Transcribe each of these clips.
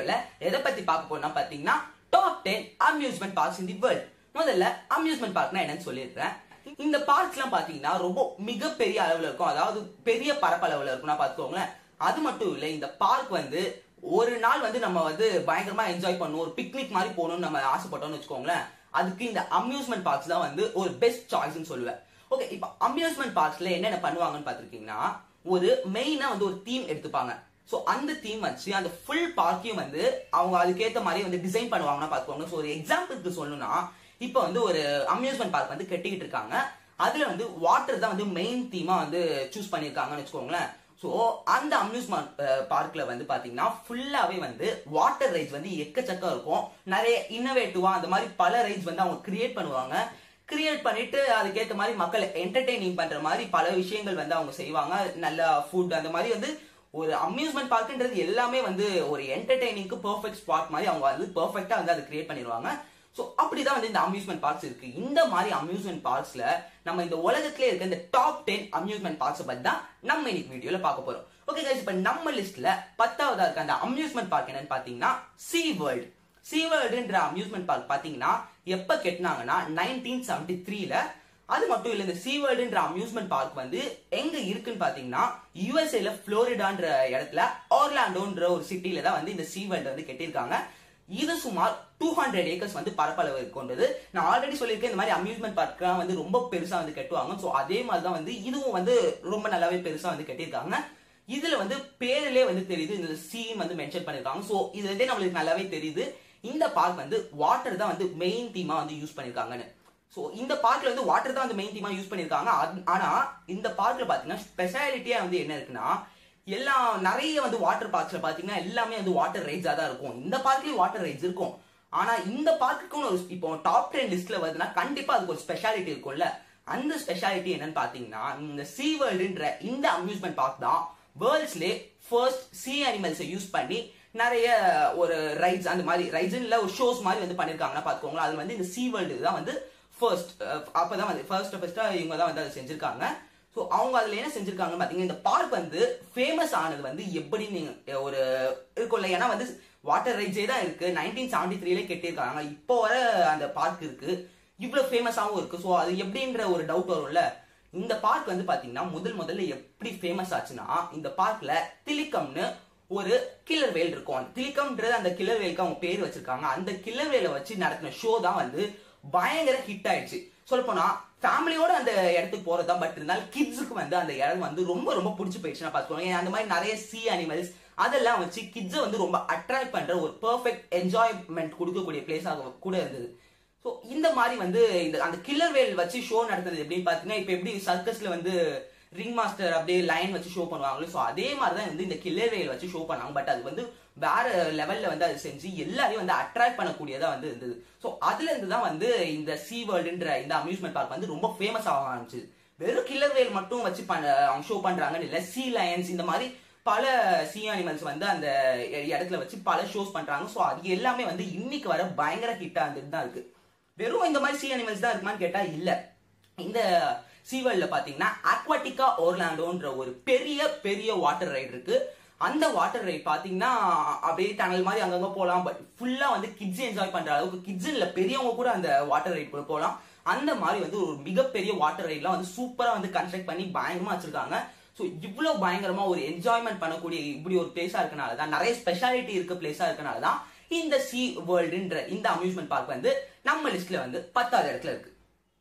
சேனல்ல எதை பத்தி பார்க்க போறோம்னா பாத்தீங்கன்னா top ten amusement parks in the world முதல்ல அம்யூஸ்மெண்ட் பார்க்னா என்னன்னு சொல்லிடுறேன் இந்த பார்க்ஸ் எல்லாம் பாத்தீங்கன்னா ரொம்ப மிகப்பெரிய அளவுல இருக்கும் அதாவது பெரிய பரப்பளவுல இருக்கும்னா பாத்துக்கோங்களேன் அது மட்டும் இல்ல இந்த பார்க் வந்து ஒரு நாள் வந்து நம்ம வந்து பயங்கரமா என்ஜாய் பண்ணுவோம் ஒரு பிக்னிக் மாதிரி போகணும்னு நம்ம ஆசைப்பட்டோம்னு வச்சுக்கோங்களேன் அதுக்கு இந்த அம்யூஸ்மெண்ட் பார்க்ஸ் தான் வந்து ஒரு பெஸ்ட் சாய்ஸ்னு சொல்லுவேன் ஓகே இப்போ அம்யூஸ்மெண்ட் பார்க்ஸ்ல என்னென்ன பண்ணுவாங்கன்னு பாத்திருக்கீங்கன்னா ஒரு மெயினா வந்து ஒரு தீம் எடுத்துப்பாங்க சோ அந்த தீம் வச்சு அந்த ஃபுல் பார்க்கையும் வந்து அவங்க அதுக்கேத்த மாதிரி வந்து டிசைன் பண்ணுவாங்கன்னா பாத்துக்கோங்க சோ ஒரு எக்ஸாம்பிளுக்கு சொல்லணும்னா இப்போ வந்து ஒரு அம்யூஸ்மெண்ட் பார்க் வந்து கட்டிக்கிட்டு இருக்காங்க அதுல வந்து வாட்டர் தான் வந்து மெயின் தீமா வந்து சூஸ் பண்ணிருக்காங்கன்னு வச்சுக்கோங்களேன் சோ அந்த அம்யூஸ்மெண்ட் பார்க்ல வந்து பாத்தீங்கன்னா ஃபுல்லாவே வந்து வாட்டர் ரைட்ஸ் வந்து எக்கச்சக்கம் இருக்கும் நிறைய இன்னோவேட்டிவா அந்த மாதிரி பல ரைட்ஸ் வந்து அவங்க கிரியேட் பண்ணுவாங்க கிரியேட் பண்ணிட்டு அதுக்கேற்ற மாதிரி மக்கள் என்டர்டெய்னிங் பண்ற மாதிரி பல விஷயங்கள் வந்து அவங்க செய்வாங்க நல்ல ஃபுட் அந்த மாதிரி வந்து ஒரு அம்யூஸ்மெண்ட் பார்க்ன்றது எல்லாமே வந்து ஒரு என்டர்டெய்னிங்க்கு பெர்ஃபெக்ட் ஸ்பாட் மாதிரி அவங்க வந்து பெர்ஃபெக்டா வந்து அதை கிரியேட் பண்ணிடுவாங்க சோ அப்படிதான் வந்து இந்த அம்யூஸ்மெண்ட் பார்க்ஸ் இருக்கு இந்த மாதிரி அம்யூஸ்மெண்ட் பார்க்ஸ்ல நம்ம இந்த உலகத்திலே இருக்க இந்த டாப் டென் அம்யூஸ்மெண்ட் பார்க்ஸ் பத்தி தான் நம்ம இன்னைக்கு வீடியோல பார்க்க போறோம் ஓகே கைஸ் இப்ப நம்ம லிஸ்ட்ல பத்தாவதா இருக்க அந்த அம்யூஸ்மெண்ட் பார்க் என்னன்னு பாத்தீங்கன்னா சி வேர்ல்ட் சி வேர்ல்டுன்ற அம்யூஸ்மெண்ட் பார்க் பாத்தீங்கன்னா எப்ப கெட்டினாங்கன்னா நைன்டீன் செவன்டி த்ரீல அது மட்டும் இல்ல இந்த சி வேர்ல்டுன்ற அம்யூஸ்மெண்ட் பார்க் வந்து எங்க இருக்குன்னு பாத்தீங்கன்னா யுஎஸ்ஏல புளோரிடான்ற இடத்துல ஆர்லாண்டோன்ற ஒரு சிட்டில தான் வந்து இந்த சி வேர்ல்டு வந்து கெட்டிருக்காங்க இது சுமார் டூ ஹண்ட்ரட் ஏக்கர்ஸ் வந்து பரப்பளவு கொண்டது நான் ஆல்ரெடி சொல்லியிருக்கேன் இந்த மாதிரி அம்யூஸ்மெண்ட் பார்க்லாம் வந்து ரொம்ப பெருசா வந்து கட்டுவாங்க ஸோ அதே மாதிரி தான் வந்து இதுவும் வந்து ரொம்ப நல்லாவே பெருசா வந்து கட்டியிருக்காங்க இதுல வந்து பேரிலே வந்து தெரியுது இந்த சீன் வந்து மென்ஷன் பண்ணிருக்காங்க ஸோ இது வந்து நம்மளுக்கு நல்லாவே தெரியுது இந்த பார்க் வந்து வாட்டர் தான் வந்து மெயின் தீமா வந்து யூஸ் பண்ணிருக்காங்கன்னு ஸோ இந்த பார்க்ல வந்து வாட்டர் தான் வந்து மெயின் தீமா யூஸ் பண்ணிருக்காங்க ஆனா இந்த பார்க்ல பாத்தீங்கன்னா ஸ்பெஷாலிட்டியா வந்து என்ன இருக்குன்னா எல்லாம் நிறைய வந்து வாட்டர் பார்க்ஸ்ல பாத்தீங்கன்னா எல்லாமே வந்து வாட்டர் ரைட்ஸா தான் இருக்கும் இந்த பார்க்லயும் வாட்டர் ரைட்ஸ் இருக்கும் ஆனா இந்த பார்க்குக்கும் ஒரு இப்போ டாப் டென் லிஸ்ட்ல வருதுன்னா கண்டிப்பா அதுக்கு ஒரு ஸ்பெஷாலிட்டி இருக்கும்ல அந்த ஸ்பெஷாலிட்டி என்னன்னு பாத்தீங்கன்னா இந்த சி வேர்ல்டுன்ற இந்த அம்யூஸ்மெண்ட் பார்க் தான் வேர்ல்ட்ஸ்லே ஃபர்ஸ்ட் சி அனிமல்ஸை யூஸ் பண்ணி நிறைய ஒரு ரைட்ஸ் அந்த மாதிரி ரைட்ஸ் இல்ல ஒரு ஷோஸ் மாதிரி வந்து பண்ணிருக்காங்கன்னா பாத்துக்கோங்களேன் அது வந்து இந்த சி வேர்ல்டு தான் வந்து ஃபர்ஸ்ட் அப்பதான் வந்து ஃபர்ஸ்ட் ஃபர்ஸ்டா இவங்க தான் வந்து அதை செஞ்சிருக்காங்க ஸோ அவங்க அதுல என்ன செஞ்சிருக்காங்கன்னு பாத்தீங்கன்னா இந்த பார்க் வந்து ஃபேமஸ் ஆனது வந்து எப்படி நீங்க ஒரு இருக்கும்ல ஏன்னா வந்து வாட்டர் ரைட்ஸே தான் இருக்கு நைன்டீன் செவன்டி த்ரீல கெட்டிருக்காங்க இப்போ வர அந்த பார்க் இருக்கு இவ்வளவு ஃபேமஸாவும் இருக்கு ஸோ அது எப்படின்ற ஒரு டவுட் வரும்ல இந்த பார்க் வந்து பாத்தீங்கன்னா முதல் முதல்ல எப்படி ஃபேமஸ் ஆச்சுன்னா இந்த பார்க்ல திலிக்கம்னு ஒரு கில்லர் வேல் இருக்கும் அந்த திலிக்கம்ன்றது அந்த கில்லர் வேலுக்கு அவங்க பேர் வச்சிருக்காங்க அந்த கில்லர் வேலை வச்சு நடத்தின ஷோ தான் வந்து பயங்கர ஹிட் ஆயிடுச்சு சொல்ல போனா ஃபேமிலியோட அந்த இடத்துக்கு போறதா பட் இருந்தாலும் கிட்ஸுக்கு வந்து அந்த இடம் வந்து ரொம்ப ரொம்ப பிடிச்சி போயிடுச்சுன்னா பாத்துக்கோங்க அந்த மாதிரி நிறைய சி அனிமல்ஸ் அதெல்லாம் வச்சு கிட்ஸை வந்து ரொம்ப அட்ராக்ட் பண்ற ஒரு பெர்ஃபெக்ட் என்ஜாய்மெண்ட் கொடுக்கக்கூடிய பிளேஸாக கூட இருந்தது ஸோ இந்த மாதிரி வந்து இந்த அந்த கில்லர் வேல் வச்சு ஷோ நடத்துறது எப்படின்னு பாத்தீங்கன்னா இப்போ எப்படி சர்க்கஸ்ல வந்து ரிங் மாஸ்டர் அப்படியே லைன் வச்சு ஷோ பண்ணுவாங்களோ ஸோ அதே மாதிரி தான் வந்து இந்த கில்லர் வேல் வச்சு ஷோ பண்ணாங்க பட் அது வந்து வேற லெவல்ல வந்து அது செஞ்சு எல்லாரையும் வந்து அட்ராக்ட் பண்ணக்கூடியதா வந்து இருந்தது ஸோ அதுல இருந்து தான் வந்து இந்த சி வேர்ல்டுன்ற இந்த அம்யூஸ்மெண்ட் பார்க் வந்து ரொம்ப ஃபேமஸ் ஆக ஆரம்பிச்சு வெறும் கில்லர் வேல் மட்டும் வச்சு பண்ண அவங்க ஷோ பண்றாங்கன்னு இல்ல சி லயன்ஸ் இந்த மாதிரி பல சி அனிமல்ஸ் வந்து அந்த இடத்துல வச்சு பல ஷோஸ் பண்றாங்க ஸோ அது எல்லாமே வந்து இன்னைக்கு வர பயங்கர ஹிட்டா இருந்துட்டு தான் இருக்கு வெறும் இந்த மாதிரி சி அனிமல்ஸ் தான் இருக்குமான்னு கேட்டா இல்ல இந்த சீவல்ல பாத்தீங்கன்னா அக்வாட்டிகா ஓர்லாண்டோன்ற ஒரு பெரிய பெரிய வாட்டர் ரைடு இருக்கு அந்த வாட்டர் ரைட் பாத்தீங்கன்னா அப்படியே டனல் மாதிரி அங்கங்க போகலாம் பட் ஃபுல்லா வந்து கிட்ஸ் என்ஜாய் பண்ற அளவுக்கு கிட்ஸ் இல்ல பெரியவங்க கூட அந்த வாட்டர் ரைட் கூட போகலாம் அந்த மாதிரி வந்து ஒரு மிகப்பெரிய வாட்டர் ரைட்லாம் வந்து சூப்பரா வந்து கன்ஸ்ட்ரக்ட் பண்ணி பயங்கரமா வச்சிருக்காங்க ஸோ இவ்வளவு பயங்கரமா ஒரு என்ஜாய்மெண்ட் பண்ணக்கூடிய இப்படி ஒரு பிளேஸா இருக்கனால தான் நிறைய ஸ்பெஷாலிட்டி இருக்க பிளேஸா இருக்கனால தான் இந்த சி வேர்ல்டுன்ற இந்த அம்யூஸ்மெண்ட் பார்க் வந்து நம்ம லிஸ்ட்ல வந்து பத்தாவது இடத்துல இருக்கு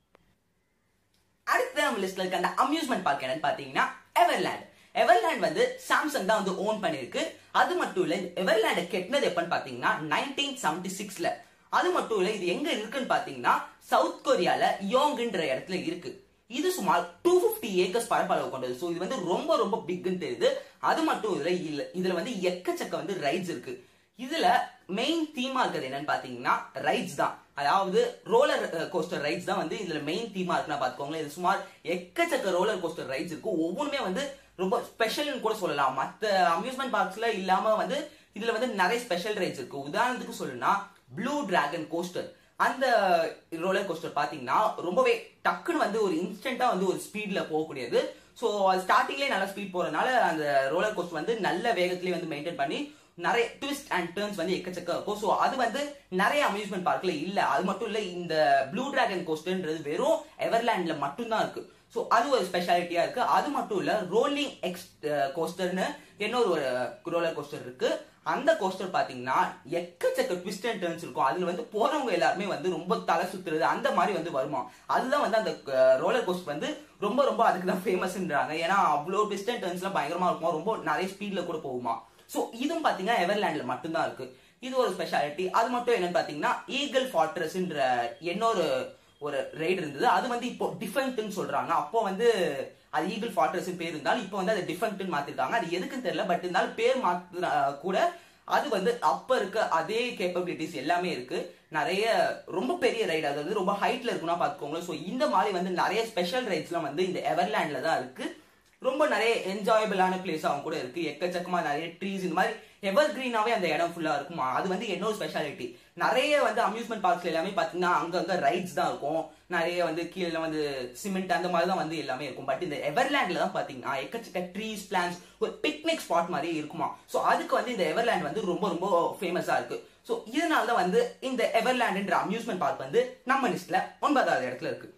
அடுத்த நம்ம லிஸ்ட்ல இருக்க அந்த அம்யூஸ்மெண்ட் பார்க் என்னன்னு பாத்தீங்கன்னா எவர்லேண்ட் எவர்லேண்ட் வந்து சாம்சங் தான் வந்து ஓன் பண்ணிருக்கு அது மட்டும் இல்ல எவர்லேண்ட் கெட்டினது எப்பன்னு பாத்தீங்கன்னா நைன்டீன் செவன்டி சிக்ஸ்ல அது மட்டும் இல்ல இது எங்க இருக்குன்னு பாத்தீங்கன்னா சவுத் கொரியால யோங்குன்ற இடத்துல இருக்கு இது சுமார் டூ பிப்டி ஏக்கர்ஸ் பரப்பளவு கொண்டது ஸோ இது வந்து ரொம்ப ரொம்ப பிக்னு தெரியுது அது மட்டும் இல்ல இல்ல இதுல வந்து எக்கச்சக்க வந்து ரைட்ஸ் இருக்கு இதுல மெயின் தீமா இருக்கிறது என்னன்னு பாத்தீங்கன்னா ரைட்ஸ் தான் அதாவது ரோலர் கோஸ்டர் ரைட்ஸ் தான் வந்து இதுல மெயின் தீமா இருக்குன்னா பாத்துக்கோங்களேன் இது சுமார் எக்கச்சக்க ரோலர் கோஸ்டர் ரைட்ஸ் இருக்கு ஒவ்வொன்றுமே வந்து ரொம்ப ஸ்பெஷல்னு கூட சொல்லலாம் மத்த அம்யூஸ்மெண்ட் பார்க்ஸ்ல இல்லாம வந்து இதுல வந்து நிறைய ஸ்பெஷல் ரைட்ஸ் இருக்கு உதாரணத்துக்கு சொல்லணும்னா ப்ளூ டிராகன் கோஸ்டர் அந்த ரோலர் கோஸ்டர் பாத்தீங்கன்னா ரொம்பவே டக்குன்னு வந்து ஒரு இன்ஸ்டன்டா வந்து ஒரு ஸ்பீட்ல போகக்கூடியது ஸோ அது ஸ்டார்டிங்லேயே நல்ல ஸ்பீட் போறதுனால அந்த ரோலர் கோஸ்டர் வந்து நல்ல வேகத்திலேயே வந்து மெயின்டைன் பண்ணி நிறைய ட்விஸ்ட் அண்ட் டர்ன்ஸ் வந்து எக்கச்சக்க இருக்கும் ஸோ அது வந்து நிறைய அம்யூஸ்மெண்ட் பார்க்ல இல்ல அது மட்டும் இல்ல இந்த ப்ளூ டிராகன் கோஸ்டர்ன்றது வெறும் எவர்லேண்ட்ல மட்டும்தான் இருக்கு ஸோ அது ஒரு ஸ்பெஷாலிட்டியா இருக்கு அது மட்டும் இல்ல ரோலிங் எக்ஸ் கோஸ்டர்னு இன்னொரு ஒரு ரோலர் கோஸ்டர் இருக்கு அந்த கோஸ்டர் பாத்தீங்கன்னா எக்கச்சக்க ட்விஸ்ட் அண்ட் டர்ன்ஸ் இருக்கும் அதுல வந்து போறவங்க எல்லாருமே வந்து ரொம்ப தலை சுத்துறது அந்த மாதிரி வந்து வருமா அதுதான் வந்து அந்த ரோலர் கோஸ்டர் வந்து ரொம்ப ரொம்ப அதுக்கு தான் ஃபேமஸ்ன்றாங்க ஏன்னா அவ்வளோ ட்விஸ்ட் அண்ட் டர்ன்ஸ்லாம் பயங்கரமா இருக்குமா ரொம்ப நிறைய ஸ்பீட்ல கூட போகுமா ஸோ இதுவும் பாத்தீங்கன்னா எவர்லேண்ட்ல மட்டும்தான் இருக்கு இது ஒரு ஸ்பெஷாலிட்டி அது மட்டும் என்னன்னு பாத்தீங்கன்னா ஈகிள் ஃபார்ட்ரஸ்ன்ற இன்னொரு ஒரு ரைடு இருந்தது அது வந்து இப்போ டிஃபென்ட்னு சொல்றாங்க அப்போ வந்து அது ஈகிள் ஃபார்ட்ரஸ் பேர் இருந்தாலும் இப்போ வந்து அது டிஃபென்ட்னு மாத்திருக்காங்க அது எதுக்குன்னு தெரியல பட் இருந்தாலும் பேர் மாத்துனா கூட அது வந்து அப்ப இருக்க அதே கேப்பபிலிட்டிஸ் எல்லாமே இருக்கு நிறைய ரொம்ப பெரிய ரைடு அது வந்து ரொம்ப ஹைட்ல இருக்குன்னா பாத்துக்கோங்களேன் ஸோ இந்த மாதிரி வந்து நிறைய ஸ்பெஷல் ரைட்ஸ்லாம் வந்து இந்த எவர்லேண்ட்ல தான் இருக்கு ரொம்ப நிறைய என்ஜாயபிளான பிளேஸ் அவங்க கூட இருக்கு எக்கச்சக்கமா நிறைய ட்ரீஸ் இந்த மாதிரி எவர் கிரீனாவே அந்த இடம் ஃபுல்லா இருக்குமா அது வந்து என்னோட ஸ்பெஷாலிட்டி நிறைய வந்து அம்யூஸ்மெண்ட் பார்க்ஸ் எல்லாமே பாத்தீங்கன்னா அங்கங்க ரைட்ஸ் தான் இருக்கும் நிறைய வந்து கீழே வந்து சிமெண்ட் அந்த மாதிரி தான் வந்து எல்லாமே இருக்கும் பட் இந்த எவர்லேண்ட்ல தான் பாத்தீங்கன்னா எக்கச்சக்க ட்ரீஸ் பிளான்ஸ் ஒரு பிக்னிக் ஸ்பாட் மாதிரி இருக்குமா ஸோ அதுக்கு வந்து இந்த எவர்லேண்ட் வந்து ரொம்ப ரொம்ப ஃபேமஸா இருக்கு ஸோ இதனால தான் வந்து இந்த எவர்லேண்ட்ன்ற அம்யூஸ்மெண்ட் பார்க் வந்து நம்ம லிஸ்ட்ல ஒன்பதாவது இடத்துல இருக்கு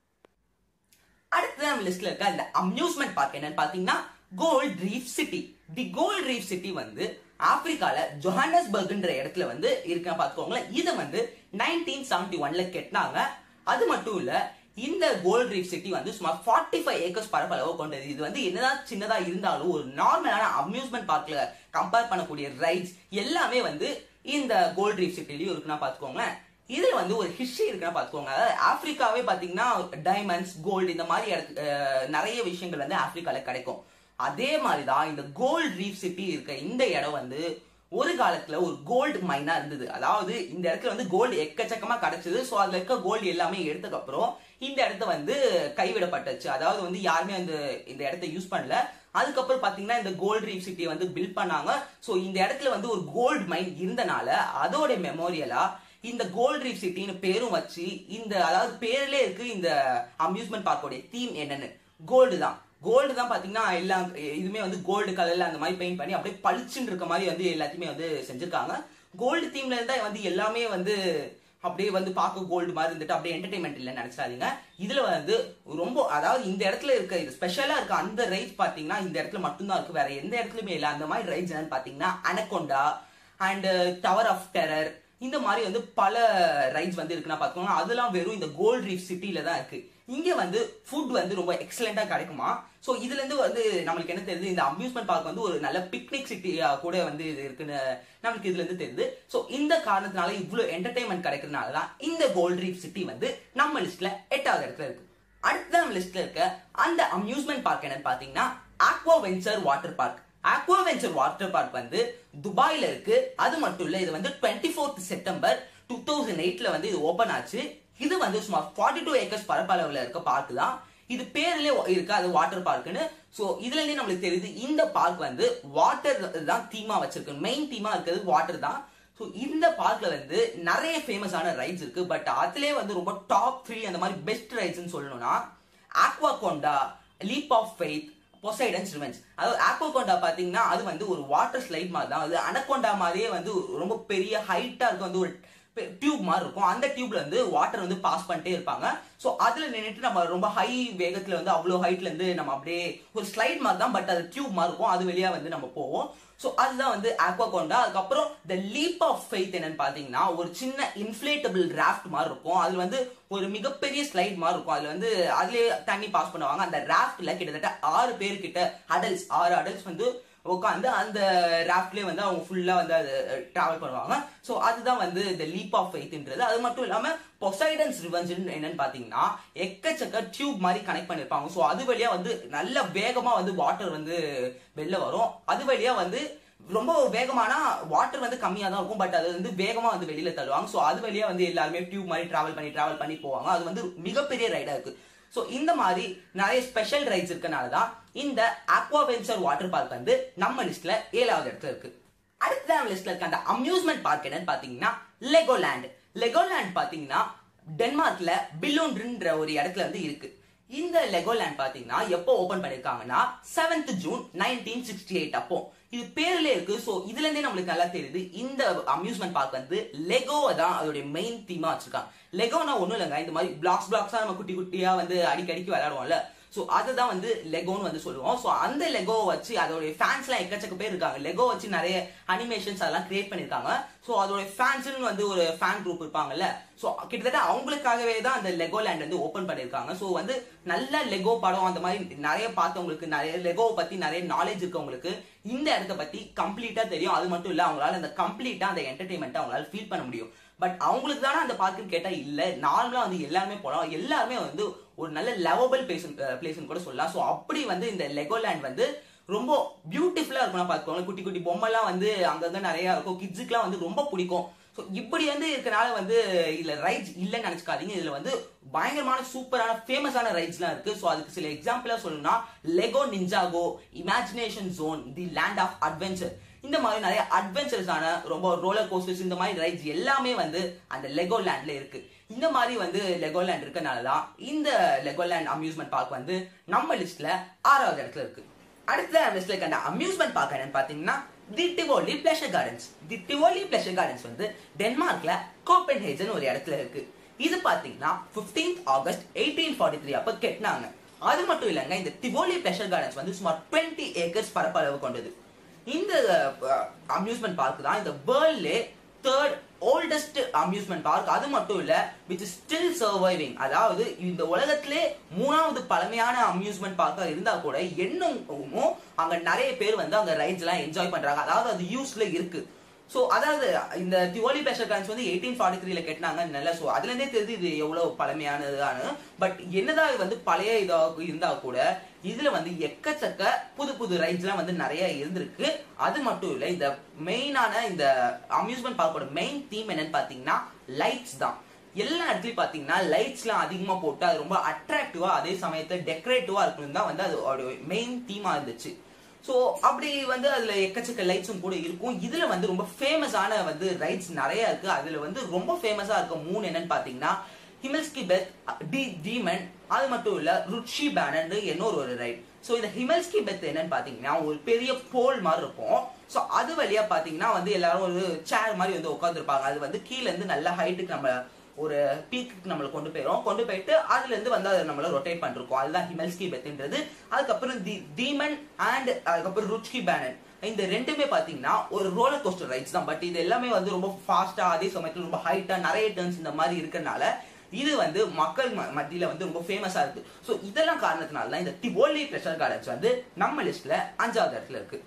அடுத்து நம்ம லிஸ்ட்ல இருக்க இந்த அம்யூஸ்மெண்ட் பார்க் என்னன்னு பாத்தீங்கன்னா Gold Reef City the Gold Reef City வந்து ஆப்பிரிக்கால ஜொஹானஸ்பர்க்ன்ற இடத்துல வந்து இருக்க பாத்துக்கோங்களேன் இதை வந்து நைன்டீன் செவன்டி ஒன்ல கெட்டினாங்க அது மட்டும் இல்ல இந்த கோல்ட் ரீஃப் சிட்டி வந்து சுமார் ஃபார்ட்டி ஃபைவ் ஏக்கர்ஸ் பரப்பளவு கொண்டது இது வந்து என்னதான் சின்னதா இருந்தாலும் ஒரு நார்மலான அம்யூஸ்மெண்ட் பார்க்ல கம்பேர் பண்ணக்கூடிய ரைட்ஸ் எல்லாமே வந்து இந்த கோல்ட் ரீஃப் சிட்டிலயும் இருக்குன்னா பாத்துக்கோங்களேன் இதுல வந்து ஒரு ஹிஸ்டரி இருக்குன்னா பாத்துக்கோங்க அதாவது ஆப்பிரிக்காவே பாத்தீங்கன்னா டைமண்ட்ஸ் கோல்டு இந்த மாதிரி இடத்து நிறைய விஷயங்கள் வந்து ஆப்பிரிக்கால கிடைக்கும் அதே மாதிரிதான் இந்த கோல்டு ரீஃப் சிட்டி இருக்க இந்த இடம் வந்து ஒரு காலத்துல ஒரு கோல்டு மைனா இருந்தது அதாவது இந்த இடத்துல வந்து கோல்டு எக்கச்சக்கமா கிடைச்சது ஸோ அதுல இருக்க கோல்டு எல்லாமே எடுத்ததுக்கு அப்புறம் இந்த இடத்த வந்து கைவிடப்பட்டுச்சு அதாவது வந்து யாருமே அந்த இந்த இடத்த யூஸ் பண்ணல அதுக்கப்புறம் பாத்தீங்கன்னா இந்த கோல்டு ரீஃப் சிட்டியை வந்து பில்ட் பண்ணாங்க ஸோ இந்த இடத்துல வந்து ஒரு கோல்டு மைன் இருந்தனால அதோட மெமோரியலா இந்த கோல்ட் ரீஃப் சிட்டின்னு பேரும் வச்சு இந்த அதாவது பேர்ல இருக்கு இந்த அம்யூஸ்மெண்ட் பார்க்கோடைய தீம் என்னன்னு கோல்டு தான் கோல்டு தான் பாத்தீங்கன்னா எல்லாம் இதுமே வந்து கோல்டு கலர்ல அந்த மாதிரி பெயிண்ட் பண்ணி அப்படியே பளிச்சுன்னு இருக்க மாதிரி வந்து எல்லாத்தையுமே வந்து செஞ்சிருக்காங்க கோல்டு தீம்ல இருந்தா வந்து எல்லாமே வந்து அப்படியே வந்து பார்க்க கோல்டு மாதிரி இருந்துட்டு அப்படியே என்டர்டைன்மெண்ட் இல்லைன்னு நினைச்சாதீங்க இதுல வந்து ரொம்ப அதாவது இந்த இடத்துல இருக்க இது ஸ்பெஷலா இருக்க அந்த ரைட்ஸ் பாத்தீங்கன்னா இந்த இடத்துல மட்டும்தான் இருக்கு வேற எந்த இடத்துலயுமே இல்லை அந்த மாதிரி ரைட்ஸ் என்னன்னு பாத்தீங்கன்னா Anaconda and Tower of Terror இந்த மாதிரி வந்து பல ரைட்ஸ் வந்து இருக்குன்னா பாத்துக்கோங்க அதெல்லாம் வெறும் இந்த கோல்ட் ரீஃப் சிட்டில தான் இருக்கு இங்க வந்து ஃபுட் வந்து ரொம்ப எக்ஸலண்டா கிடைக்குமா சோ இதுல இருந்து வந்து நம்மளுக்கு என்ன தெரியுது இந்த அம்யூஸ்மெண்ட் பார்க் வந்து ஒரு நல்ல பிக்னிக் சிட்டியா கூட வந்து இது இருக்குன்னு நம்மளுக்கு இதுல இருந்து தெரியுது சோ இந்த காரணத்தினால இவ்வளவு என்டர்டைன்மெண்ட் கிடைக்கிறதுனால தான் இந்த கோல்ட் ரீஃப் சிட்டி வந்து நம்ம லிஸ்ட்ல எட்டாவது இடத்துல இருக்கு அடுத்த நம்ம லிஸ்ட்ல இருக்க அந்த அம்யூஸ்மெண்ட் பார்க் என்னன்னு பாத்தீங்கன்னா Aquaventure water park Aquaventure water park வந்து துபாயில இருக்கு அது மட்டும் இல்ல இது வந்து twenty fourth September two thousand எயிட்ல வந்து இது ஓபன் ஆச்சு இது வந்து சுமார் ஃபார்ட்டி டூ ஏக்கர்ஸ் பரப்பளவுல இருக்க பார்க் தான் இது பேர்லயே இருக்கு அது வாட்டர் பார்க்னு சோ இதுல இருந்தே நம்மளுக்கு தெரியுது இந்த பார்க் வந்து வாட்டர் தான் தீமா வச்சிருக்கு மெயின் தீமா இருக்கிறது வாட்டர் தான் ஸோ இந்த பார்க்ல வந்து நிறைய ஃபேமஸான ரைட்ஸ் இருக்கு பட் அதுலயே வந்து ரொம்ப டாப் த்ரீ அந்த மாதிரி பெஸ்ட் ரைட்ஸ்னு சொல்லணும்னா Aquaconda Leap of Faith Poseidon's Revenge அதாவது ஆக்வாகொண்டா பாத்தீங்கன்னா அது வந்து ஒரு வாட்டர் ஸ்லைட் மாதிரி தான் அது அனகொண்டா மாதிரியே வந்து ரொம்ப பெரிய ஹைட்டா இருக்கும் வந்து ஒரு டியூப் மாதிரி இருக்கும் அந்த டியூப்ல வந்து வாட்டர் வந்து பாஸ் பண்ணிட்டே இருப்பாங்க ஸோ அதுல நின்றுட்டு நம்ம ரொம்ப ஹை வேகத்துல வந்து அவ்வளோ ஹைட்ல இருந்து நம்ம அப்படியே ஒரு ஸ்லைட் மாதிரி தான் பட் அது டியூப் மாதிரி இருக்கும் அது வெளியா வந்து நம்ம போவோம் ஸோ அதுதான் வந்து ஆக்வாகொண்டா அதுக்கப்புறம் த லீப் ஆஃப் ஃபெய்த் என்னன்னு பாத்தீங்கன்னா ஒரு சின்ன இன்ஃபிளேட்டபிள் ராஃப்ட் மாதிரி இருக்கும் அது வந்து ஒரு மிகப்பெரிய ஸ்லைட் மாதிரி இருக்கும் அதுல வந்து அதுலயே தண்ணி பாஸ் பண்ணுவாங்க அந்த ராஃப்ட்ல கிட்டத்தட்ட ஆறு பேர் கிட்ட அடல்ட்ஸ் ஆறு அடல்ட்ஸ் வந்து உட்காந்து அந்த ராஃப்ட்லயே வந்து அவங்க ஃபுல்லா வந்து அது டிராவல் பண்ணுவாங்க ஸோ அதுதான் வந்து இந்த லீப் ஆஃப் ஃபெய்த்ன்றது அது மட்டும் இல்லாம பொசைடன்ஸ் ரிவெஞ்ச் என்னன்னு பாத்தீங்கன்னா எக்கச்சக்க டியூப் மாதிரி கனெக்ட் பண்ணிருப்பாங்க ஸோ அது வழியா வந்து நல்ல வேகமா வந்து வாட்டர் வந்து வெளில வரும் அது வழியா வந்து ரொம்ப வேகமானா வாட்டர் வந்து கம்மியா தான் இருக்கும் பட் அது வந்து வேகமா வந்து வெளியில தள்ளுவாங்க ஸோ அது வழியா வந்து எல்லாருமே டியூப் மாதிரி டிராவல் பண்ணி டிராவல் பண்ணி போவாங்க அது வந்து மிகப்பெரிய ரைடா இருக்கு ஸோ இந்த மாதிரி நிறைய ஸ்பெஷல் ரைட்ஸ் இருக்கனால தான் இந்த அக்வாவென்ச்சர் வாட்டர் பார்க் வந்து நம்ம லிஸ்ட்ல ஏழாவது இடத்துல இருக்கு அடுத்த நம்ம லிஸ்ட்ல இருக்க அந்த அம்யூஸ்மெண்ட் பார்க் என்னன்னு பாத்தீங்கன்னா லெகோலேண்ட் லெகோலேண்ட் பாத்தீங்கன்னா டென்மார்க்ல பில்லோன்ன்ற ஒரு இடத்துல வந்து இருக்கு இந்த லெகோலேண்ட் பாத்தீங்கன்னா எப்போ ஓபன் பண்ணிருக்காங்கன்னா seventh June nineteen sixty eight அப்போ இது பேர்ல இருக்கு சோ இதுல இருந்தே நம்மளுக்கு நல்லா தெரியுது இந்த அம்யூஸ்மெண்ட் பார்க் வந்து லெகோவை தான் அதோட மெயின் தீமா வச்சிருக்காங்க லெகோனா ஒண்ணும் இல்லைங்க இந்த மாதிரி பிளாக்ஸ் பிளாக்ஸா நம்ம குட்டி குட்டியா வந்து அடிக்கடிக்கு விளையாடுவோம்ல சோ அதுதான் வந்து லெகோன்னு வந்து சொல்லுவோம் சோ அந்த லெகோவை வச்சு அதோட ஃபேன்ஸ் எல்லாம் எக்கச்சக்க பேர் இருக்காங்க லெகோ வச்சு நிறைய அனிமேஷன்ஸ் அதெல்லாம் கிரியேட் பண்ணிருக்காங்க சோ அதோட ஃபேன்ஸ்னு வந்து ஒரு ஃபேன் குரூப் இருப்பாங்கல்ல சோ கிட்டத்தட்ட அவங்களுக்காகவே தான் அந்த லெகோ லேண்ட் வந்து ஓபன் பண்ணிருக்காங்க சோ வந்து நல்ல லெகோ படம் அந்த மாதிரி நிறைய பார்த்தவங்களுக்கு நிறைய லெகோவை பத்தி நிறைய நாலேஜ் இருக்கவங்களுக்கு இந்த இடத்த பத்தி கம்ப்ளீட்டா தெரியும் அது மட்டும் இல்ல அவங்களால அந்த கம்ப்ளீட்டா அந்த என்டர்டைன்மெண்ட் அவங்களால ஃபீல் பண்ண முடியும் பட் அவங்களுக்கு தானே அந்த பார்க்குன்னு கேட்டா இல்ல நார்மலா வந்து எல்லாருமே போலாம் எல்லாருமே வந்து ஒரு நல்ல லவபிள் பிளேஸ் பிளேஸ்னு கூட சொல்லலாம் சோ அப்படி வந்து இந்த லெகோலேண்ட் வந்து ரொம்ப பியூட்டிஃபுல்லா இருக்கும் பார்த்துக்கோங்க குட்டி குட்டி பொம்மைலாம் வந்து அங்கங்க நிறைய இருக்கும் கிட்ஸுக்குலாம் வந்து ரொம்ப பிடிக்கும் ஸோ இப்படி வந்து இருக்கனால வந்து இதுல ரைட்ஸ் இல்லைன்னு நினைச்சுக்காதீங்க இதுல வந்து பயங்கரமான சூப்பரான ஃபேமஸான ரைட்ஸ்லாம் இருக்கு ஸோ அதுக்கு சில எக்ஸாம்பிளா சொல்லணும்னா Lego Ninjago Imagination Zone the Land of Adventure இந்த மாதிரி நிறைய அட்வென்ச்சர்ஸான ரொம்ப ரோலர் கோஸ்டர்ஸ் இந்த மாதிரி ரைட்ஸ் எல்லாமே வந்து அந்த லெகோ லேண்ட்ல இருக்கு இந்த மாதிரி வந்து லெகோ லேண்ட் இருக்கனால தான் இந்த லெகோ லேண்ட் அம்யூஸ்மெண்ட் பார்க் வந்து நம்ம லிஸ்ட்ல ஆறாவது இடத்துல இருக்கு அடுத்த லிஸ்ட்ல இருக்க அந்த அம்யூஸ்மெண்ட் பார்க் என்னன்னு பாத்தீங்கன்னா the Tivoli Pleasure Gardens the Tivoli Pleasure Gardens வந்து டென்மார்க்ல கோப்பன்ஹேஜன் ஒரு இடத்துல இருக்கு இது பாத்தீங்கன்னா 15th August eighteen forty three அப்ப கெட்டினாங்க அது மட்டும் இல்லைங்க இந்த டிவோலி பிளஷர் கார்டன்ஸ் வந்து சுமார் டுவெண்ட்டி ஏக்கர்ஸ் பரப்பளவு கொண்டது இந்த அம்யூஸ்மெண்ட் பார்க் தான் இந்த வேர்ல்ட்லே தேர்ட் ஓல்டஸ்ட் அம்யூஸ்மெண்ட் பார்க் அது மட்டும் இல்ல விச் ஸ்டில் சர்வைவிங் அதாவது இந்த உலகத்திலே மூணாவது பழமையான அம்யூஸ்மெண்ட் பார்க்கா இருந்தா கூட இன்னும் அங்க நிறைய பேர் வந்து அங்க ரைட்ஸ் எல்லாம் என்ஜாய் பண்றாங்க அதாவது அது யூஸ்ல இருக்கு சோ அதாவது இந்த திவோலி பிளஷர் கார்ன்ஸ் வந்து எயிட்டீன் ஃபார்ட்டி த்ரீல கட்டினாங்க நல்ல சோ அதுல இருந்தே தெரியுது இது எவ்வளவு பழமையானதுதானு பட் என்னதான் இது வந்து பழைய இதாக இருந்தா கூட இதுல வந்து எக்கச்சக்க புது புது ரைட்ஸ் எல்லாம் வந்து நிறைய இருந்திருக்கு அது மட்டும் இல்ல இந்த மெயினான இந்த அம்யூஸ்மெண்ட் பார்க்கோட மெயின் தீம் என்னன்னு பாத்தீங்கன்னா லைட்ஸ் தான் எல்லா இடத்துலயும் பாத்தீங்கன்னா லைட்ஸ் எல்லாம் அதிகமா போட்டு அது ரொம்ப அட்ராக்டிவா அதே சமயத்துல டெக்கரேட்டிவா இருக்கணும் தான் வந்து அதோட மெயின் தீமா இருந்துச்சு ஸோ அப்படி வந்து அதுல எக்கச்சக்க லைட்ஸும் கூட இருக்கும் இதுல வந்து ரொம்ப ஃபேமஸான வந்து ரைட்ஸ் நிறைய இருக்கு அதுல வந்து ரொம்ப ஃபேமஸா இருக்க மூணு என்னன்னு பாத்தீங்கன்னா ஹிமல்ஸ்கி பெத் டி டீமன் அது மட்டும் இல்ல ருட்ஷி பேனன் இன்னொரு ஒரு ரைட் ஸோ இந்த ஹிமல்ஸ்கி பெத் என்னன்னு பாத்தீங்கன்னா ஒரு பெரிய போல் மாதிரி இருக்கும் ஸோ அது வழியா பாத்தீங்கன்னா வந்து எல்லாரும் ஒரு சேர் மாதிரி வந்து உட்காந்துருப்பாங்க அது வந்து கீழே இருந்து நல்ல ஹைட்டுக்கு நம்ம ஒரு பீக்கு நம்மளை கொண்டு போயிடும் கொண்டு போயிட்டு அதுல இருந்து வந்து அதை நம்மள ரொட்டேட் பண்ணிருக்கோம் அதுதான் ஹிமல்ஸ்கி பெத்ன்றது அதுக்கப்புறம் தி டீமன் அண்ட் அதுக்கப்புறம் ருச்கி பேனன் இந்த ரெண்டுமே பாத்தீங்கன்னா ஒரு ரோலர் கோஸ்டர் ரைட்ஸ் தான் பட் இது எல்லாமே வந்து ரொம்ப ஃபாஸ்டா அதே சமயத்துல ரொம்ப ஹைட்டா நிறைய டர்ன்ஸ் இந்த மாதிரி இருக்கறனால இது வந்து மக்கள் மத்தியில வந்து ரொம்ப ஃபேமஸா இருக்கு ஸோ இதெல்லாம் காரணத்தினால தான் இந்த டிவோலி ப்ரெஷர் கார்டன்ஸ் வந்து நம்ம லிஸ்ட்ல அஞ்சாவது இடத்துல இருக்கு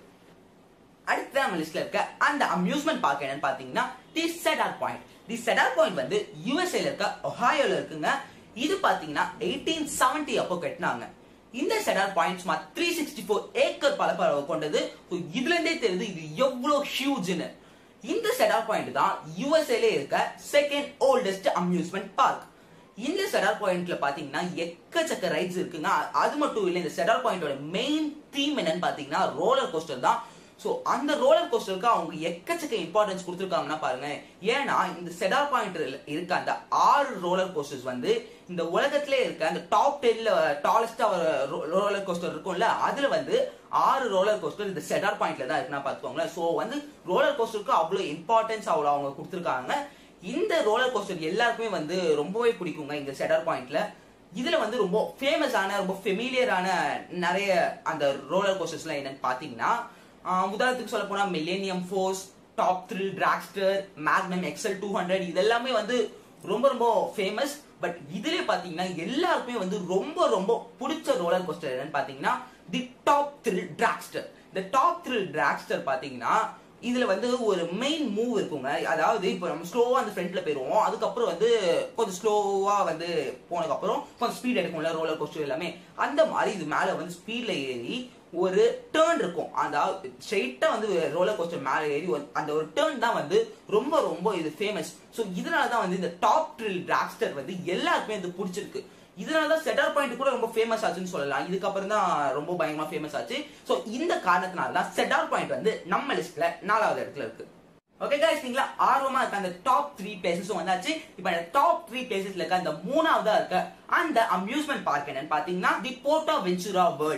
அடுத்த நம்ம லிஸ்ட்ல இருக்க அந்த அம்யூஸ்மெண்ட் பார்க் என்னன்னு பாத்தீங்கன்னா the Cedar Point the Cedar Point வந்து யூஎஸ்ஏல இருக்க ஒஹாயோல இருக்குங்க இது பாத்தீங்கன்னா எயிட்டீன் செவன்டி அப்போ கட்டினாங்க இந்த செடார் பாயிண்ட் சுமார் த்ரீ சிக்ஸ்டி ஃபோர் ஏக்கர் பரப்பளவு கொண்டது இதுல இருந்தே தெரியுது இது எவ்வளவு ஹியூஜ்னு இந்த செடார் பாயிண்ட் தான் யூஎஸ்ஏல இருக்க செகண்ட் ஓல்டஸ்ட் அம்யூஸ்மெண்ட் பார்க் இந்த செடார் பாயிண்ட்ல பாத்தீங்கன்னா எக்கச்சக்க ரைட்ஸ் இருக்குங்க அது மட்டும் இல்ல இந்த செடார் பாயிண்டோட மெயின் தீம் என்னன்னு பாத்தீங்கன்னா ரோலர் கோஸ்டர் தான் ஸோ அந்த ரோலர் கோஸ்டருக்கு அவங்க எக்கச்சக்க இம்பார்ட்டன்ஸ் கொடுத்துருக்காங்கன்னா பாருங்க ஏன்னா இந்த செடார் பாயிண்ட் இருக்க அந்த ஆறு ரோலர் கோஸ்டர்ஸ் வந்து இந்த உலகத்திலே இருக்க அந்த டாப் டென்ல டாலஸ்டா ரோலர் கோஸ்டர் இருக்கும்ல அதுல வந்து ஆறு ரோலர் கோஸ்டர் இந்த செடார் பாயிண்ட்ல தான் இருக்குன்னா பாத்துக்கோங்களேன் ஸோ வந்து ரோலர் கோஸ்டருக்கு அவ்வளவு இம்பார்ட்டன்ஸ் அவ்வளோ அவங்க கொடுத்துருக்காங்க இந்த ரோலர் கோஸ்டர் எல்லாருக்குமே வந்து ரொம்பவே பிடிக்குங்க இந்த செடார் பாயிண்ட்ல இதுல வந்து ரொம்ப ஃபேமஸான ரொம்ப ஃபெமிலியரான நிறைய அந்த ரோலர் கோஸ்டர்ஸ்லாம் என்னன்னு பாத்தீங்கன்னா உதாரணத்துக்கு சொல்ல போனா Millennium Force Top Thrill Dragster Magnum XL two hundred இதெல்லாமே வந்து ரொம்ப ரொம்ப ஃபேமஸ் பட் இதுல பாத்தீங்கன்னா எல்லாருக்குமே வந்து ரொம்ப ரொம்ப பிடிச்ச ரோலர் கோஸ்டர் என்னன்னு பாத்தீங்கன்னா தி டாப் த்ரில் டிராக்ஸ்டர் இந்த டாப் த்ரில் டிராக்ஸ்டர் பாத்தீங்கன்னா இதுல வந்து ஒரு மெயின் மூவ் இருக்குங்க அதாவது இப்போ நம்ம ஸ்லோவா அந்த ஃப்ரண்ட்ல போயிருவோம் அதுக்கப்புறம் வந்து கொஞ்சம் ஸ்லோவா வந்து போனதுக்கு அப்புறம் கொஞ்சம் ஸ்பீட் எடுக்கும்ல ரோலர் கோஸ்டர் எல்லாமே அந்த மாதிரி இது மேல வந்து ஸ்பீட்ல ஏறி ஒரு டேர்ன் இருக்கும் அந்த ஸ்ட்ரெயிட்டா வந்து ரோலர் கோஸ்டர் மேல ஏறி அந்த ஒரு டேர்ன் தான் வந்து ரொம்ப ரொம்ப இது ஃபேமஸ் ஸோ இதனால தான் வந்து இந்த டாப் ட்ரில் டிராக்ஸ்டர் வந்து எல்லாருக்குமே இது பிடிச்சிருக்கு இதனால தான் செட்டார் பாயிண்ட் கூட ரொம்ப ஃபேமஸ் ஆச்சுன்னு சொல்லலாம் இதுக்கப்புறம் தான் ரொம்ப பயங்கரமா ஃபேமஸ் ஆச்சு ஸோ இந்த காரணத்தினால தான் செட்டார் பாயிண்ட் வந்து நம்ம லிஸ்ட்ல நாலாவது இடத்துல இருக்கு ஓகே கைஸ் நீங்களா ஆர்வமா இருக்க அந்த டாப் த்ரீ பிளேசஸும் வந்தாச்சு இப்போ அந்த டாப் த்ரீ பிளேசஸ்ல இருக்க அந்த மூணாவதா இருக்க அந்த அம்யூஸ்மெண்ட் பார்க் என்னன்னு பாத்தீங்கன்னா தி போர்ட்டா வெஞ்சுரா வேர்ல்ட்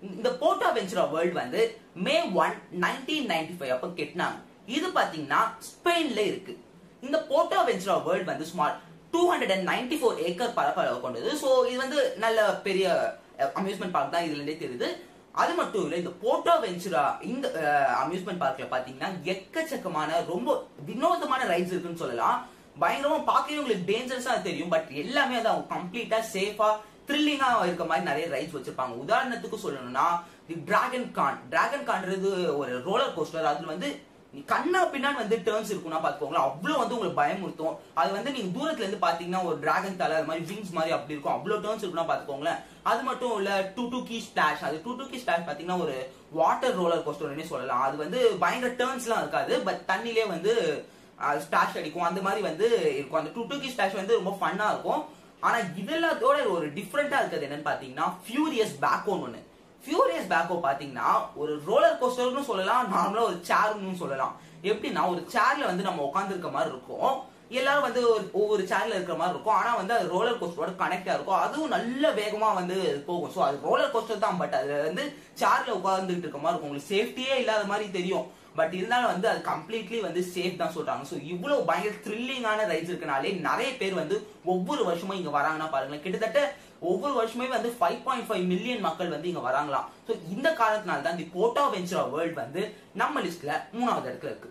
இந்த போட்டோ வெஞ்சுரா வேர்ல்ட் வந்து May one nineteen ninety five அப்ப கெட்டினாங்க இது பாத்தீங்கன்னா ஸ்பெயின்ல இருக்கு இந்த போட்டோ வெஞ்சுரா வேர்ல்ட் வந்து சுமார் two hundred and ninety four acre பரப்பளவு கொண்டது ஸோ இது வந்து நல்ல பெரிய அம்யூஸ்மெண்ட் பார்க் தான் இதுல இருந்தே தெரியுது அது மட்டும் இல்ல இந்த போட்டோ வெஞ்சுரா இந்த அம்யூஸ்மெண்ட் பார்க்ல பாத்தீங்கன்னா எக்கச்சக்கமான ரொம்ப வினோதமான ரைட்ஸ் இருக்குன்னு சொல்லலாம் பயங்கரமா பார்க்கவே உங்களுக்கு டேஞ்சரஸா தெரியும் பட் எல்லாமே அது அவங்க கம்ப்ளீட்டா சேஃபா த்ரில்லிங்கா இருக்க மாதிரி நிறைய ரைட்ஸ் வச்சிருப்பாங்க உதாரணத்துக்கு சொல்லணும்னா தி டிராகன் கான் டிராகன் கான்றது ஒரு ரோலர் கோஸ்டர் அதுல வந்து நீ கண்ணா பின்னாடி வந்து டேர்ன்ஸ் இருக்கும்னா பாத்துக்கோங்களேன் அவ்வளவு வந்து உங்களுக்கு பயமுறுத்தும் அது வந்து நீங்க தூரத்துல இருந்து பாத்தீங்கன்னா ஒரு டிராகன் தலை அது மாதிரி விங்ஸ் மாதிரி அப்படி இருக்கும் அவ்வளவு டேர்ன்ஸ் இருக்கும்னா பாத்துக்கோங்களேன் அது மட்டும் இல்ல டூ டூ கீ ஸ்பிளாஷ் அது டூ டூ கீ ஸ்பிளாஷ் பாத்தீங்கன்னா ஒரு வாட்டர் ரோலர் கோஸ்டர்னே சொல்லலாம் அது வந்து பயங்கர டேர்ன்ஸ் எல்லாம் இருக்காது பட் தண்ணிலே வந்து ஸ்பிளாஷ் அடிக்கும் அந்த மாதிரி வந்து இருக்கும் அந்த டூ டூ கீ ஸ்பிளாஷ் வந்து ரொம்ப ஃபன்னா இருக்கும் ஆனா இது எல்லாத்தோட ஒரு டிஃப்ரெண்டா இருக்கிறது என்னன்னு பாத்தீங்கன்னா ஃபியூரியஸ் பேக்கோன் ஒன்னு ஃபியூரியஸ் பேக்கோ பாத்தீங்கன்னா ஒரு ரோலர் கோஸ்டர்னு சொல்லலாம் நார்மலா ஒரு சேர்னு சொல்லலாம் எப்படின்னா ஒரு சேர்ல வந்து நம்ம உட்காந்துருக்க மாதிரி இருக்கும் எல்லாரும் வந்து ஒரு ஒவ்வொரு சேர்ல இருக்கிற மாதிரி இருக்கும் ஆனா வந்து அது ரோலர் கோஸ்டரோட கனெக்டா இருக்கும் அதுவும் நல்ல வேகமா வந்து போகும் ஸோ அது ரோலர் கோஸ்டர் தான் பட் அது வந்து சேர்ல உட்காந்துட்டு இருக்க மாதிரி இருக்கும் உங்களுக்கு சேஃப்டியே இல்லாத மாதிரி தெரியும் பட் இருந்தாலும் வந்து அது கம்ப்ளீட்லி வந்து சேஃப் தான் சொல்றாங்க ஸோ இவ்வளவு பயங்கர த்ரில்லிங்கான ரைட்ஸ் இருக்கனாலே நிறைய பேர் வந்து ஒவ்வொரு வருஷமும் இங்க வராங்கன்னா பாருங்களேன் கிட்டத்தட்ட ஒவ்வொரு வருஷமே வந்து ஃபைவ் பாயிண்ட் ஃபைவ் மில்லியன் மக்கள் வந்து இங்க வராங்களாம் ஸோ இந்த காரணத்தினால தான் தி போட்டோ வெஞ்சுரா வேர்ல்ட் வந்து நம்ம லிஸ்ட்ல மூணாவது இடத்துல இருக்கு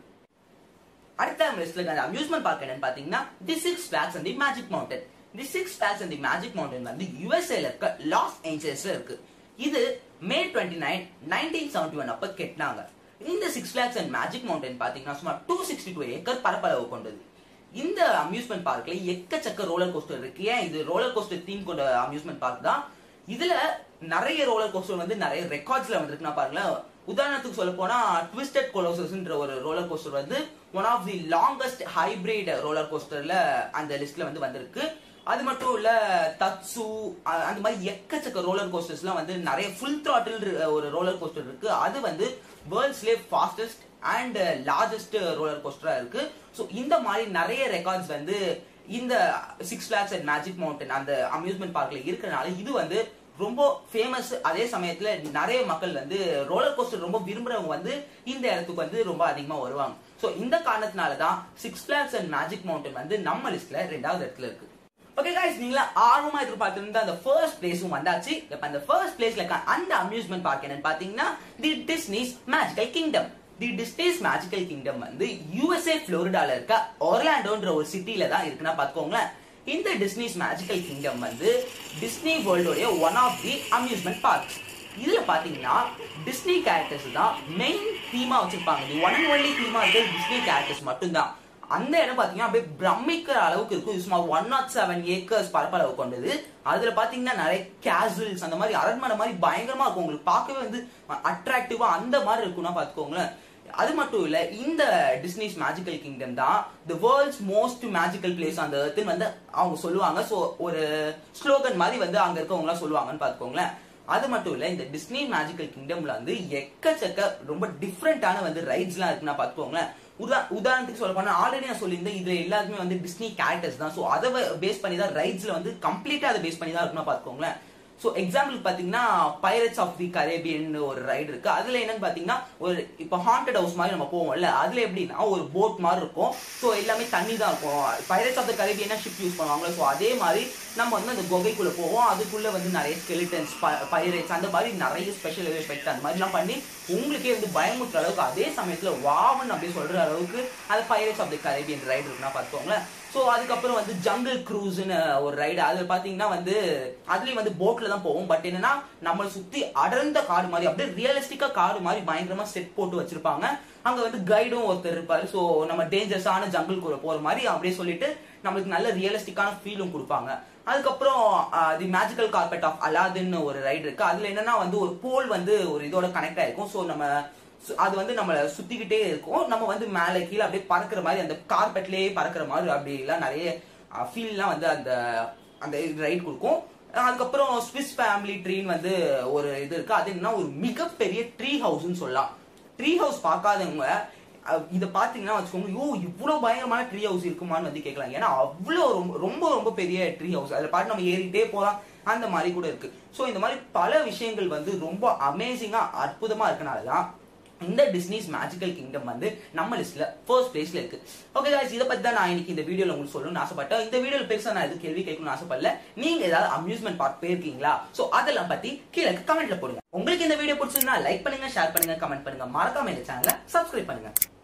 அடுத்த லிஸ்ட்ல இருக்க அந்த அம்யூஸ்மெண்ட் பார்க் என்னன்னு பாத்தீங்கன்னா the Six Flags and the Magic Mountain the Six Flags and the Magic Mountain வந்து யூஎஸ்ஏல இருக்க லாஸ் ஏஞ்சல்ஸ்ல இருக்கு இது May twenty nine nineteen seventy one அப்ப கெட்டினாங்க இந்த Six Flags and Magic Mountain பாத்தீங்கன்னா சுமார் டூ சிக்ஸ்டி டூ ஏக்கர் பரப்பளவு கொண்டது இந்த அம்யூஸ்மெண்ட் பார்க்ல எக்கச்சக்க ரோலர் கோஸ்டர் இருக்கு ஏன் இது ரோலர் கோஸ்டர் தீம் கொண்ட அம்யூஸ்மெண்ட் பார்க் தான் இதுல நிறைய ரோலர் கோஸ்டர் வந்து நிறைய ரெக்கார்ட்ஸ்ல வந்திருக்குன்னா பாருங்களேன் உதாரணத்துக்கு சொல்ல போனா ட்விஸ்டட் கொலோசஸ்ன்ற ஒரு ரோலர் கோஸ்டர் வந்து one of the longest hybrid roller கோஸ்டர்ல அந்த லிஸ்ட்ல வந்து வந்திருக்கு அது மட்டும் இல்ல தட்சு அ- அந்த மாதிரி எக்கச்சக்க ரோலர் கோஸ்டர்ஸ்லாம் வந்து நிறைய ஃபுல் த்ராட்டில் ஒரு ரோலர் கோஸ்டர் இருக்கு அது வந்து வேர்ல்ட்ஸ்லேயே ஃபாஸ்டஸ்ட் அண்ட் லார்ஜஸ்ட் ரோலர் கோஸ்டரா இருக்கு ஸோ இந்த மாதிரி நிறைய ரெக்கார்ட்ஸ் வந்து இந்த Six Flags and Magic Mountain அந்த அம்யூஸ்மெண்ட் பார்க்ல இருக்கறனால இது வந்து ரொம்ப ஃபேமஸ் அதே சமயத்துல நிறைய மக்கள் வந்து ரோலர் கோஸ்டர் ரொம்ப விரும்புறவங்க வந்து இந்த இடத்துக்கு வந்து ரொம்ப அதிகமா வருவாங்க ஸோ இந்த காரணத்தினால தான் Six Flags and Magic Mountain வந்து நம்ம லிஸ்ட்ல ரெண்டாவது இடத்துல இருக்கு ஓகே गाइस நீங்களா ஆர்வமா எதிர்பார்த்திருந்த அந்த ஃபர்ஸ்ட் பிளேஸும் வந்தாச்சு இப்ப அந்த ஃபர்ஸ்ட் பிளேஸ்ல இருக்க அந்த அம்யூஸ்மெண்ட் பார்க் என்னன்னு பாத்தீங்கன்னா the Disney's Magical Kingdom the Disney's Magical Kingdom வந்து யுஎஸ்ஏ புளோரிடால இருக்க ஒர்லாண்டோன்ற ஒரு சிட்டில தான் இருக்குன்னா பாத்துக்கோங்களேன் இந்த டிஸ்னிஸ் மேஜிக்கல் கிங்டம் வந்து டிஸ்னி வேர்ல்டோடைய one of the amusement parks இதுல பாத்தீங்கன்னா டிஸ்னி கேரக்டர்ஸ் தான் மெயின் தீமா வச்சிருப்பாங்க தி ஒன் அண்ட் ஒன்லி தீமா இருக்கிறது டிஸ்னி கேரக்டர்ஸ் மட்டும்தான் அந்த இடம் பாத்தீங்கன்னா அப்படியே பிரமிக்கிற அளவுக்கு இருக்கும் இது சுமார் ஒன் நாட் செவன் ஏக்கர்ஸ் பரப்பளவு கொண்டது அதுல பாத்தீங்கன்னா நிறைய கேசல்ஸ் அந்த மாதிரி அரண்மனை மாதிரி பயங்கரமா இருக்கும் உங்களுக்கு பார்க்கவே வந்து அட்ராக்டிவா அந்த மாதிரி இருக்கும்னா பாத்துக்கோங்களேன் அது மட்டும் இல்ல இந்த டிஸ்னிஸ் மேஜிக்கல் கிங்டம் தான் the world's most magical place அந்த earth வந்து அவங்க சொல்லுவாங்க சோ ஒரு ஸ்லோகன் மாதிரி வந்து அங்க இருக்கவங்க எல்லாம் சொல்லுவாங்கன்னு பாத்துக்கோங்களேன் அது மட்டும் இல்ல இந்த டிஸ்னி மேஜிக்கல் கிங்டம்ல வந்து எக்கச்சக்க ரொம்ப டிஃப்ரெண்டான வந்து ரைட்ஸ் எல்லாம் இருக்குன்னா பாத்துக்கோங்களேன் உதா உதாரணத்துக்கு சொல்ல போனா ஆல்ரெடி நான் சொல்லியிருந்தேன் இதுல எல்லாருமே வந்து டிஸ்னி கேரக்டர்ஸ் தான் ஸோ அதை பேஸ் பண்ணி தான் ரைட்ஸ்ல வந்து கம்ப்ளீட்டா அதை பேஸ் பண்ணி தான் இருக்குன்னா பாத்துக்கோங்களேன் ஸோ எக்ஸாம்பிள் பாத்தீங்கன்னா பைரட்ஸ் ஆஃப் தி கரேபியன் ஒரு ரைடு இருக்கு அதுல என்னன்னு பாத்தீங்கன்னா ஒரு இப்போ ஹாண்டட் ஹவுஸ் மாதிரி நம்ம போவோம்ல அதுல எப்படின்னா ஒரு போட் மாதிரி இருக்கும் ஸோ எல்லாமே தண்ணி தான் இருக்கும் பைரட்ஸ் ஆஃப் த கரேபியனா ஷிப் யூஸ் பண்ணுவாங்க ஸோ அதே மாதிரி நம்ம வந்து அந்த குகைக்குள்ள போவோம் அதுக்குள்ள வந்து நிறைய ஸ்கெலிட்டன்ஸ் பைரட்ஸ் அந்த மாதிரி நிறைய ஸ்பெஷல் எஃபெக்ட் அந்த மாதிரிலாம் பண்ணி உங்களுக்கே வந்து பயமுற்ற அளவுக்கு அதே சமயத்துல வாவன் அப்படி சொல்ற அளவுக்கு அது Pirates of the Caribbean ride இருக்குன்னா பார்த்துக்கோங்களேன் ஸோ அதுக்கப்புறம் வந்து ஜங்கிள் க்ரூஸ்னு ஒரு ரைடு அது பாத்தீங்கன்னா வந்து அதுலயும் வந்து போட்ல தான் போவோம் பட் என்னன்னா நம்மளை சுத்தி அடர்ந்த காடு மாதிரி அப்படியே ரியலிஸ்டிக்கா காடு மாதிரி பயங்கரமா செட் போட்டு வச்சிருப்பாங்க அங்க வந்து கைடும் ஒருத்தர் இருப்பாரு ஸோ நம்ம டேஞ்சரஸான ஜங்கிள்குள்ள போற மாதிரி அப்படியே சொல்லிட்டு நம்மளுக்கு நல்ல ரியலிஸ்டிக்கான ஃபீலும் கொடுப்பாங்க அதுக்கப்புறம் தி மேஜிக்கல் கார்பெட் ஆஃப் அலாதின்னு ஒரு ரைடு இருக்கு அதுல என்னன்னா வந்து ஒரு போல் வந்து ஒரு இதோட கனெக்ட் ஆயிருக்கும் ஸோ நம்ம சு- அது வந்து நம்மள சுத்திக்கிட்டே இருக்கும் நம்ம வந்து மேலே கீழே அப்படியே பறக்கிற மாதிரி அந்த கார்பெட்லயே பறக்கிற மாதிரி அப்படி எல்லாம் நிறைய ஃபீல்லாம் வந்து அந்த அந்த ரைட் கொடுக்கும் அதுக்கப்புறம் ஸ்விஸ் ஃபேமிலி ட்ரீன்னு வந்து ஒரு இது இருக்கு அது என்னன்னா ஒரு மிகப்பெரிய ட்ரீ ஹவுஸ்னு சொல்லலாம் ட்ரீ ஹவுஸ் பார்க்காதவங்க அஹ், இத பாத்தீங்கன்னா வச்சுக்கோங்க ஐயோ இவ்வளவு பயங்கரமான ட்ரீ ஹவுஸ் இருக்குமான்னு வந்து கேட்கலாம் ஏன்னா அவ்வளவு ரொம்ப ரொம்ப ரொம்ப பெரிய ட்ரீ ஹவுஸ் அதுல பாட்டு நம்ம ஏறிட்டே போலாம் அந்த மாதிரி கூட இருக்கு ஸோ இந்த மாதிரி பல விஷயங்கள் வந்து ரொம்ப அமேசிங்கா அற்புதமா இருக்கனால தான் இந்த டிஸ்னிஸ் மேஜிக்கல் கிங்டம் வந்து நம்ம லிஸ்ட்ல ஃபர்ஸ்ட் பிளேஸ்ல இருக்கு ஓகே guys இதை பத்தி தான் நான் இன்னைக்கு இந்த வீடியோல உங்களுக்கு சொல்லணும்னு ஆசைப்பட்டேன் இந்த வீடியோல பெருசா நான் எதுவும் கேள்வி கேட்கணும்னு ஆசைப்படல நீங்க ஏதாவது அம்யூஸ்மெண்ட் பார்க் போயிருக்கீங்களா சோ அதெல்லாம் பத்தி கீழே கமெண்ட்ல போடுங்க உங்களுக்கு இந்த வீடியோ பிடிச்சிருந்தா லைக் பண்ணுங்க ஷேர் பண்ணுங்க கமெண்ட் பண்ணுங்க மறக்காம இந்த சேனலை சப்ஸ்கிரைப் பண்ணுங்க